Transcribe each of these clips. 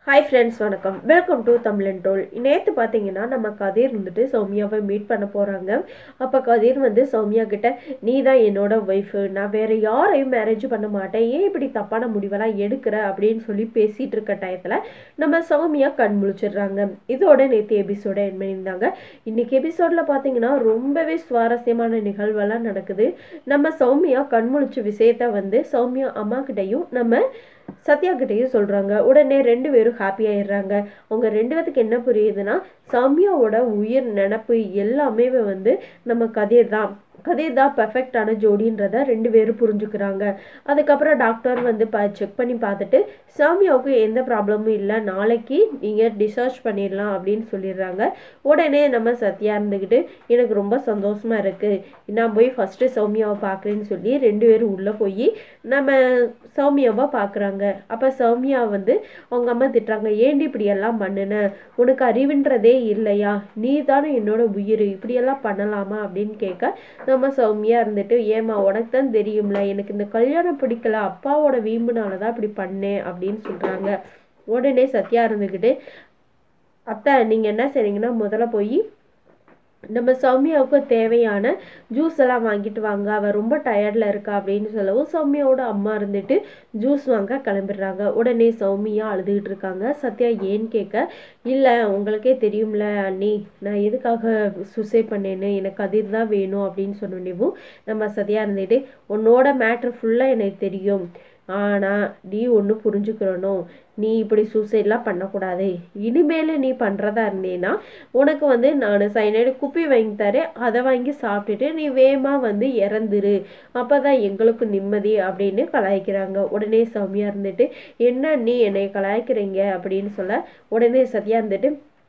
hi friends வணக்கம் welcome to Tamilan டோல் நேற்று பார்த்தீங்கன்னா நம்ம கதிர் வந்துட்டு சௌமியாவை மீட் பண்ண போகிறாங்க அப்போ கதிர் வந்து சௌமியா கிட்ட நீ தான் என்னோட ஒய்ஃபு நான் வேறு யாரையும் மேரேஜ் பண்ண மாட்டேன் ஏன் இப்படி தப்பான முடிவெல்லாம் எடுக்கிற அப்படின்னு சொல்லி பேசிகிட்டு இருக்க டயத்தில் நம்ம சௌமியா கண் முழிச்சிடுறாங்க இதோட நேற்று எபிசோட என் பண்ணியிருந்தாங்க இன்னைக்கு எபிசோடில் பார்த்தீங்கன்னா ரொம்பவே சுவாரஸ்யமான நிகழ்வெல்லாம் நடக்குது நம்ம சௌமியா கண் முழிச்ச விஷயத்த வந்து சௌமியா அம்மா கிட்டையும் நம்ம சத்யா கிட்டேயும் சொல்றாங்க உடனே ரெண்டு பேரும் ஹாப்பி ஆயிடுறாங்க அவங்க ரெண்டு பேத்துக்கு என்ன புரியுதுன்னா சௌமியாவோட உயிர் நினப்பு எல்லாமே வந்து நம்ம கதிர் தான் கதிர் தான் பெர்ஃபெக்டான ஜோடின்றத ரெண்டு பேரும் புரிஞ்சுக்கிறாங்க அதுக்கப்புறம் டாக்டர் வந்து ப செக் பண்ணி பார்த்துட்டு சாமியாவுக்கு எந்த ப்ராப்ளமும் இல்லை நாளைக்கு நீங்கள் டிஸ்சார்ஜ் பண்ணிடலாம் அப்படின்னு சொல்லிடுறாங்க உடனே நம்ம சத்யா இருந்துக்கிட்டு எனக்கு ரொம்ப சந்தோஷமா இருக்குது நான் போய் ஃபஸ்ட்டு சௌமியாவை பார்க்குறேன்னு சொல்லி ரெண்டு பேரும் உள்ளே போய் நம்ம சௌமியாவை பார்க்குறாங்க அப்போ சௌமியா வந்து அவங்க அம்மா திட்டுறாங்க ஏண்டி இப்படி எல்லாம் பண்ணுன உனக்கு அறிவுன்றதே இல்லையா நீ தானே என்னோட உயிர் இப்படியெல்லாம் பண்ணலாமா அப்படின்னு கேட்க நம்ம சௌமியா இருந்துட்டு ஏமா உனக்கு தான் தெரியும்ல எனக்கு இந்த கல்யாணம் பிடிக்கல அப்பாவோட வீம்புனால தான் இப்படி பண்ணேன் அப்படின்னு சொல்றாங்க உடனே சத்யா இருந்துக்கிட்டு அத்தை நீங்கள் என்ன செய்றீங்கன்னா முதல்ல போய் நம்ம சௌமியாவுக்கு தேவையான ஜூஸ் எல்லாம் வாங்கிட்டு வாங்க அவள் ரொம்ப டயர்டில் இருக்கா அப்படின்னு சொல்லவும் சௌமியாவோட அம்மா இருந்துட்டு ஜூஸ் வாங்க கிளம்பிடுறாங்க உடனே சௌமியா அழுதுகிட்டு இருக்காங்க சத்யா ஏன்னு கேட்க இல்லை உங்களுக்கே தெரியும்ல அண்ணி நான் எதுக்காக சூசைட் பண்ணேன்னு எனக்கு அது தான் வேணும் அப்படின்னு சொன்னோடனேவும் நம்ம சத்யா இருந்துட்டு உன்னோட மேட்ரு ஃபுல்லாக எனக்கு தெரியும் ஆனால் நீ ஒன்று புரிஞ்சுக்கிறணும் நீ இப்படி சூசைட்லாம் பண்ணக்கூடாது இனிமேல் நீ பண்ணுறதா இருந்தேன்னா உனக்கு வந்து நான் சைனைடு குப்பி வாங்கி தரேன் அதை வாங்கி சாப்பிட்டுட்டு நீ வேகமாக வந்து இறந்துரு அப்போ தான் எங்களுக்கு நிம்மதி அப்படின்னு கலாய்க்கிறாங்க உடனே சௌமியா இருந்துட்டு என்ன நீ என்னை கலாய்க்கிறீங்க அப்படின்னு சொல்ல உடனே சத்யா இருந்துட்டு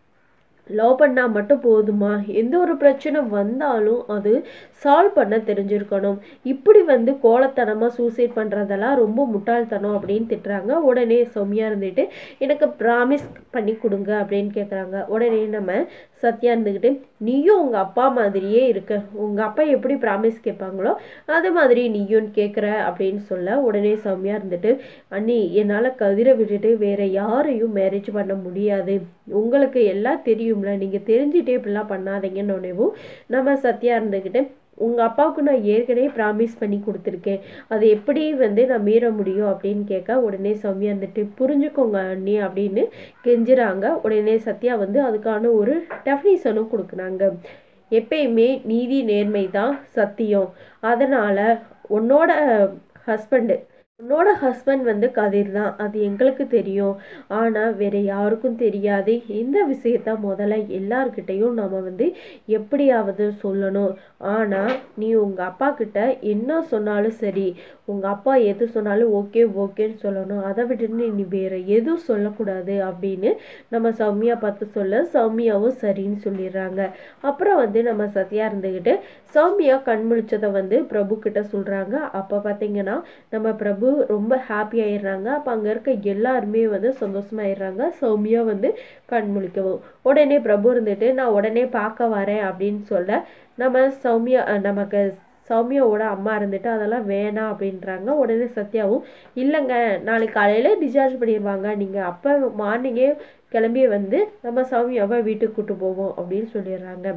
லவ் பண்ணால் மட்டும் போதுமா எந்த ஒரு பிரச்சனை வந்தாலும் அது சால்வ் பண்ண தெரிஞ்சிருக்கணும் இப்படி வந்து கோலத்தனமாக சூசைட் பண்ணுறதெல்லாம் ரொம்ப முட்டாள்தனம் அப்படின்னு திட்டுறாங்க உடனே சௌமியா இருந்துட்டு எனக்கு ப்ராமிஸ் பண்ணி கொடுங்க அப்படின்னு கேட்குறாங்க உடனே நம்ம சத்யா இருந்துக்கிட்டு நீயும் உங்கள் அப்பா மாதிரியே இருக்க உங்கள் அப்பா எப்படி ப்ராமிஸ் கேட்பாங்களோ அது மாதிரி நீயும் கேட்குற அப்படின்னு சொல்ல உடனே சௌமியா இருந்துட்டு அண்ணி என்னால் கதிரை விட்டுட்டு வேற யாரையும் மேரேஜ் பண்ண முடியாது உங்களுக்கு எல்லாம் தெரியும்ல நீங்கள் தெரிஞ்சுட்டே இப்படிலாம் பண்ணாதீங்கன்னு நம்ம சத்யா இருந்துக்கிட்டு உங்கள் அப்பாவுக்கு நான் ஏற்கனவே ப்ராமிஸ் பண்ணி கொடுத்துருக்கேன் அது எப்படி வந்து நான் மீற முடியும் அப்படின்னு கேட்க உடனே சௌமியா வந்துட்டு புரிஞ்சுக்கோங்க அண்ணி அப்படின்னு கெஞ்சுறாங்க உடனே சத்யா வந்து அதுக்கான ஒரு டெஃபினிஷனும் கொடுக்குறாங்க எப்பயுமே நீதி நேர்மை தான் சத்தியம் அதனால் உன்னோட ஹஸ்பண்டு உன்னோட ஹஸ்பண்ட் வந்து கதிர் தான் அது எங்களுக்கு தெரியும் ஆனால் வேற யாருக்கும் தெரியாது இந்த விஷயத்த முதல்ல எல்லார்கிட்டையும் நம்ம வந்து எப்படியாவது சொல்லணும் ஆனால் நீ உங்கள் அப்பா கிட்ட என்ன சொன்னாலும் சரி உங்கள் அப்பா எது சொன்னாலும் ஓகே ஓகேன்னு சொல்லணும் அதை விட்டுட்டு நீ வேற எதுவும் சொல்லக்கூடாது அப்படின்னு நம்ம சௌமியா பார்த்து சொல்ல சௌமியாவும் சரின்னு சொல்லிடுறாங்க அப்புறம் வந்து நம்ம சத்யா இருந்துக்கிட்டு சௌமியா கண் முழிச்சதை வந்து பிரபு கிட்ட சொல்கிறாங்க அப்போ பார்த்தீங்கன்னா நம்ம பிரபு ரொம்ப ஹாப்பி ஆயிடுறாங்க அப்போ அங்கே இருக்க எல்லாருமே வந்து சந்தோஷமாயிடுறாங்க சௌமியா வந்து கண் முழிக்கவும் உடனே பிரபு இருந்துட்டு நான் உடனே பார்க்க வரேன் அப்படின்னு சொல்ல நம்ம சௌமியா நமக்கு சௌமியாவோட அம்மா இருந்துட்டு அதெல்லாம் வேணாம் அப்படின்றாங்க உடனே சத்யாவும் இல்லைங்க நாளைக்கு காலையில் டிஸ்சார்ஜ் பண்ணிடுவாங்க நீங்கள் அப்போ மார்னிங்கே கிளம்பி வந்து நம்ம சௌமியாவை வீட்டுக்கு கூட்டு போவோம் அப்படின்னு சொல்லிடுறாங்க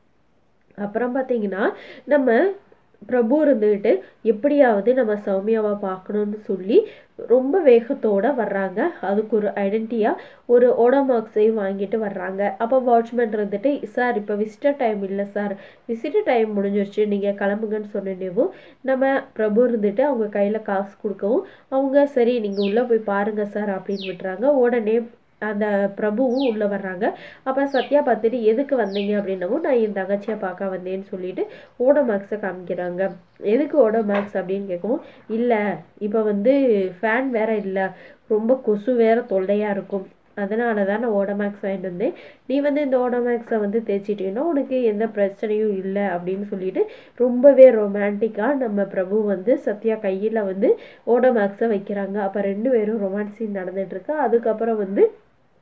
அப்புறம் பார்த்தீங்கன்னா நம்ம பிரபு இருந்துக்கிட்டு எப்படியாவது நம்ம சௌமியாவை பார்க்கணுன்னு சொல்லி ரொம்ப வேகத்தோட வர்றாங்க அதுக்கு ஒரு ஐடென்டிட்டியாக ஒரு ஓடோமாக்ஸையும் வாங்கிட்டு வர்றாங்க அப்போ வாட்ச்மேன் இருந்துட்டு சார் இப்போ விசிட்டர் டைம் இல்லை சார் விசிட்டர் டைம் முடிஞ்சிருச்சு நீங்கள் கிளம்புங்கன்னு சொன்னேவும் நம்ம பிரபு இருந்துட்டு அவங்க கையில் காசு கொடுக்கவும் அவங்க சரி நீங்கள் உள்ளே போய் பாருங்கள் சார் அப்படின்னு விட்டுறாங்க உடனே அந்த பிரபுவும் உள்ளே வர்றாங்க அப்போ சத்யா பார்த்துட்டு எதுக்கு வந்தீங்க அப்படின்னவும் நான் என் தங்கச்சியை பார்க்க வந்தேன்னு சொல்லிட்டு ஓடோமேக்ஸை காமிக்கிறாங்க எதுக்கு ஓடோமேக்ஸ் அப்படின்னு கேட்கவும் இல்லை இப்போ வந்து ஃபேன் வேற இல்லை ரொம்ப கொசு வேற தொல்லையாக இருக்கும் அதனால தான் நான் ஓடோமேக்ஸ் வாங்கிட்டு வந்தேன் நீ வந்து இந்த ஓடோமேக்ஸை வந்து தேய்ச்சிட்டீங்கன்னா உனக்கு எந்த பிரச்சனையும் இல்லை அப்படின்னு சொல்லிட்டு ரொம்பவே ரொமான்டிக்காக நம்ம பிரபு வந்து சத்யா கையில் வந்து ஓடோமேக்ஸை வைக்கிறாங்க அப்போ ரெண்டு பேரும் ரொமான்ஸ் சீன் நடந்துட்டுருக்கு அதுக்கப்புறம் வந்து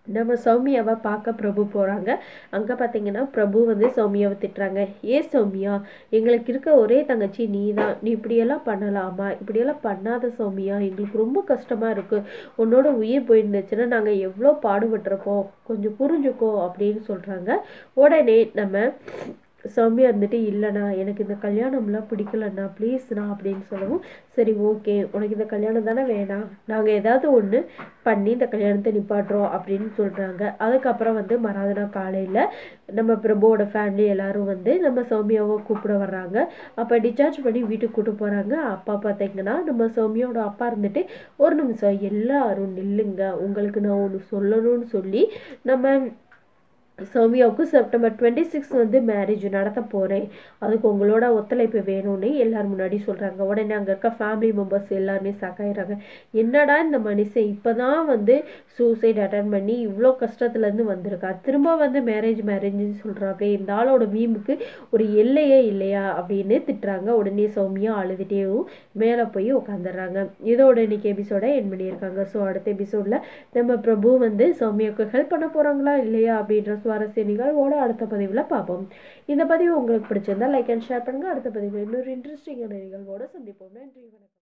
நம்ம சௌமியாவை பார்க்க பிரபு போகிறாங்க அங்கே பார்த்தீங்கன்னா பிரபு வந்து சௌமியாவை திட்டுறாங்க ஏ சௌமியா எங்களுக்கு இருக்க ஒரே தங்கச்சி நீ தான் நீ இப்படியெல்லாம் பண்ணலாமா இப்படியெல்லாம் பண்ணாத சௌமியா எங்களுக்கு ரொம்ப கஷ்டமாக இருக்குது உன்னோட உயிர் போயிருந்துச்சுன்னா நாங்கள் எவ்வளோ பாடுபட்டிருப்போம் கொஞ்சம் புரிஞ்சுக்கோ அப்படின்னு சொல்கிறாங்க உடனே நம்ம சௌமியா இருந்துட்டு இல்லைண்ணா எனக்கு இந்த கல்யாணம்லாம் பிடிக்கலண்ணா ப்ளீஸ்ண்ணா அப்படின்னு சொல்லவும் சரி ஓகே உனக்கு இந்த கல்யாணம் தானே வேணாம் நாங்கள் ஏதாவது ஒன்று பண்ணி இந்த கல்யாணத்தை நிப்பாட்டுறோம் அப்படின்னு சொல்கிறாங்க அதுக்கப்புறம் வந்து மறாதனா காலையில் நம்ம பிரபுவோட ஃபேமிலி எல்லாரும் வந்து நம்ம சௌமியாவை கூப்பிட வர்றாங்க அப்போ டிஸ்சார்ஜ் பண்ணி வீட்டுக்கு கூட்டு போகிறாங்க அப்பா பார்த்தீங்கன்னா நம்ம சௌமியாவோட அப்பா இருந்துட்டு ஒரு நிமிஷம் எல்லாரும் நில்லுங்க உங்களுக்கு நான் ஒன்று சொல்லணும்னு சொல்லி நம்ம சௌமியாவுக்கு செப்டம்பர் டுவெண்ட்டி சிக்ஸ் வந்து மேரேஜ் நடத்த போகிறேன் அதுக்கு உங்களோட ஒத்துழைப்பு வேணும்னு எல்லாரும் முன்னாடி சொல்கிறாங்க உடனே அங்கே இருக்க ஃபேமிலி மெம்பர்ஸ் எல்லாருமே சாக்காயிடுறாங்க என்னடா இந்த மனுஷன் இப்போ தான் வந்து சூசைட் அட்டன் பண்ணி இவ்வளோ கஷ்டத்துலேருந்து வந்திருக்கா திரும்ப வந்து மேரேஜ் மேரேஜ்னு சொல்கிறாப்பே இந்த ஆளோட மீமுக்கு ஒரு எல்லையே இல்லையா அப்படின்னு திட்டுறாங்க உடனே சௌமியா அழுதுகிட்டேவும் மேலே போய் உட்காந்துடுறாங்க இதோட இன்னைக்கு எபிசோட என் பண்ணியிருக்காங்க ஸோ அடுத்த எபிசோடில் நம்ம பிரபு வந்து சௌமியாவுக்கு ஹெல்ப் பண்ண போகிறாங்களா இல்லையா அப்படின்ற சுவாரஸ்ய நிகழ்வோட அடுத்த பதிவில் பார்ப்போம் இந்த பதிவு உங்களுக்கு பிடிச்சிருந்தா லைக் அண்ட் ஷேர் பண்ணுங்கள் அடுத்த பதிவில் இன்னொரு இன்ட்ரெஸ்டிங்கான நிகழ்வோட சந்திப்போம் நன்றி வணக்கம்